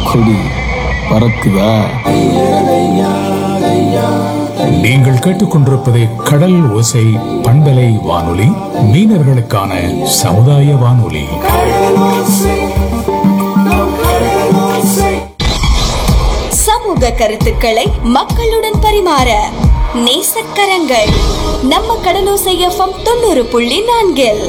கொடி பறக்குதா நீங்கள் கேட்டுக்கொண்டிருப்பது கடல் ஓசை பண்பலை வானொலி மீனவர்களுக்கான சமுதாய வானொலி சமூக கருத்துக்களை மக்களுடன் பரிமாற நேசக்கரங்கள் நம்ம கடலோசை எஃப்எம் தொண்ணூறு புள்ளி நான்கில்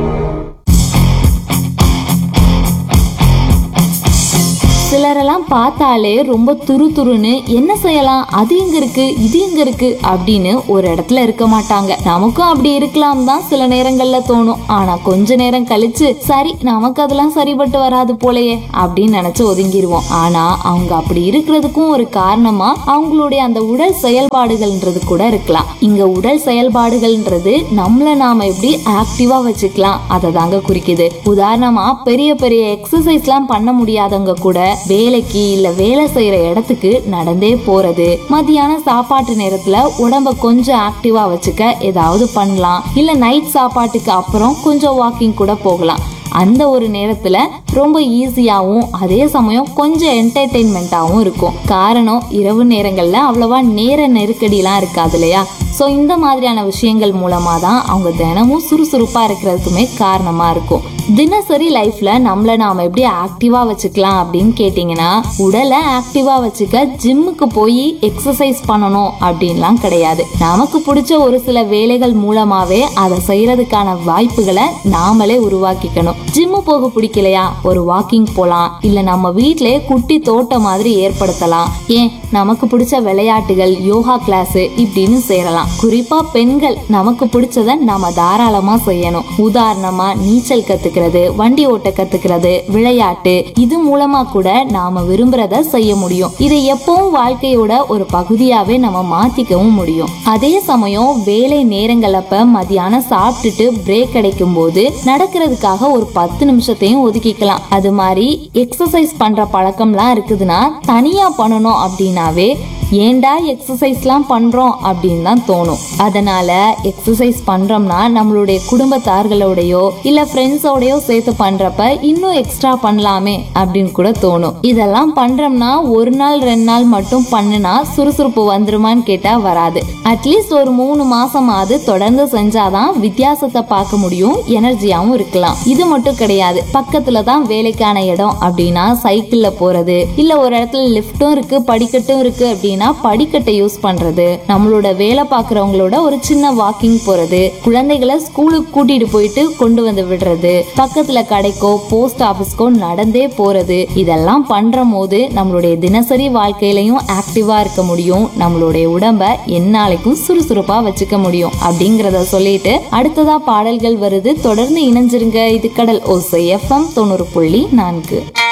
சிலரெல்லாம் பார்த்தாலே ரொம்ப துரு துருன்னு என்ன செய்யலாம் அது எங்க இருக்கு இது எங்க இருக்கு அப்படின்னு ஒரு இடத்துல இருக்க மாட்டாங்க நமக்கும் அப்படி இருக்கலாம் தான் சில நேரங்கள்ல தோணும் ஆனா கொஞ்ச நேரம் கழிச்சு சரி நமக்கு அதெல்லாம் சரிப்பட்டு வராது போலயே அப்படின்னு நினைச்சு ஒதுங்கிடுவோம் ஆனா அவங்க அப்படி இருக்கிறதுக்கும் ஒரு காரணமா அவங்களுடைய அந்த உடல் செயல்பாடுகள்ன்றது கூட இருக்கலாம் இங்க உடல் செயல்பாடுகள்ன்றது நம்மள நாம எப்படி ஆக்டிவா வச்சுக்கலாம் அதை தாங்க குறிக்குது உதாரணமா பெரிய பெரிய எக்ஸசைஸ்லாம் பண்ண முடியாதவங்க கூட வேலைக்கு இல்ல வேலை செய்யற இடத்துக்கு நடந்தே போறது மத்தியான சாப்பாட்டு நேரத்துல உடம்ப கொஞ்சம் ஆக்டிவா வச்சுக்க ஏதாவது பண்ணலாம் இல்ல நைட் சாப்பாட்டுக்கு அப்புறம் கொஞ்சம் வாக்கிங் கூட போகலாம் அந்த ஒரு நேரத்துல ரொம்ப ஈஸியாகவும் அதே சமயம் கொஞ்சம் என்டர்டெயின்மெண்ட்டாகவும் இருக்கும் காரணம் இரவு நேரங்கள்ல அவ்வளவா நேர நெருக்கடிலாம் இருக்காது இல்லையா ஸோ இந்த மாதிரியான விஷயங்கள் மூலமாக தான் அவங்க தினமும் சுறுசுறுப்பாக இருக்கிறதுக்குமே காரணமாக இருக்கும் தினசரி லைஃப்ல நம்மள நாம எப்படி ஆக்டிவா வச்சுக்கலாம் அப்படின்னு கேட்டிங்கன்னா உடலை ஆக்டிவா வச்சுக்க ஜிம்முக்கு போய் எக்ஸசைஸ் பண்ணணும் அப்படின்லாம் கிடையாது நமக்கு பிடிச்ச ஒரு சில வேலைகள் மூலமாவே அதை செய்யறதுக்கான வாய்ப்புகளை நாமளே உருவாக்கிக்கணும் ஜிம்மு போக பிடிக்கலையா ஒரு வாக்கிங் போலாம் இல்ல நம்ம வீட்டிலே குட்டி தோட்டம் மாதிரி ஏற்படுத்தலாம் ஏன் நமக்கு பிடிச்ச விளையாட்டுகள் யோகா கிளாஸ் இப்படின்னு சேரலாம் குறிப்பா பெண்கள் நமக்கு பிடிச்சத நாம தாராளமா செய்யணும் உதாரணமா நீச்சல் கத்துக்கிறது வண்டி ஓட்ட கத்துக்கிறது விளையாட்டு இது மூலமா கூட நாம விரும்புறத செய்ய முடியும் இதை எப்பவும் வாழ்க்கையோட ஒரு பகுதியாவே நம்ம மாத்திக்கவும் முடியும் அதே சமயம் வேலை நேரங்கள் அப்ப மதியானம் சாப்பிட்டுட்டு பிரேக் கிடைக்கும் போது நடக்கிறதுக்காக ஒரு பத்து நிமிஷத்தையும் ஒதுக்கிக்கலாம் அது மாதிரி எக்ஸசைஸ் பண்ற பழக்கம்லாம் இருக்குதுன்னா தனியா பண்ணணும் அப்படின்னாவே ஏன்டா எக்ஸசைஸ்லாம் பண்றோம் அப்படின்னு தான் தோணும் அதனால எக்ஸசைஸ் பண்றோம்னா நம்மளுடைய குடும்பத்தார்களோடயோ இல்ல ஃப்ரெண்ட்ஸோடயோ சேர்த்து பண்றப்ப இன்னும் எக்ஸ்ட்ரா பண்ணலாமே அப்படின்னு கூட தோணும் இதெல்லாம் பண்றோம்னா ஒரு நாள் ரெண்டு நாள் மட்டும் பண்ணுனா சுறுசுறுப்பு வந்துருமான்னு கேட்டா வராது அட்லீஸ்ட் ஒரு மூணு மாசமாவது தொடர்ந்து செஞ்சாதான் வித்தியாசத்தை பார்க்க முடியும் எனர்ஜியாவும் இருக்கலாம் இது மட்டும் கிடையாது பக்கத்துல தான் வேலைக்கான இடம் அப்படின்னா சைக்கிள்ல போறது இல்ல ஒரு இடத்துல லிஃப்ட்டும் இருக்கு படிக்கட்டும் இருக்கு அப்படின்னா படிக்கட்டை யூஸ் பண்றது நம்மளோட வேலை பார்க்கறவங்களோட ஒரு சின்ன வாக்கிங் போறது குழந்தைகளை ஸ்கூலுக்கு கூட்டிட்டு போயிட்டு கொண்டு வந்து விடுறது பக்கத்துல கடைக்கோ போஸ்ட் ஆபீஸ்க்கோ நடந்தே போறது இதெல்லாம் பண்ற போது நம்மளுடைய தினசரி வாழ்க்கையிலையும் ஆக்டிவா இருக்க முடியும் நம்மளுடைய உடம்ப எந்நாளைக்கும் சுறுசுறுப்பா வச்சுக்க முடியும் அப்படிங்கறத சொல்லிட்டு அடுத்ததா பாடல்கள் வருது தொடர்ந்து இணைஞ்சிருங்க இது கடல் ஓசை எஃப்எம் தொண்ணூறு புள்ளி நான்கு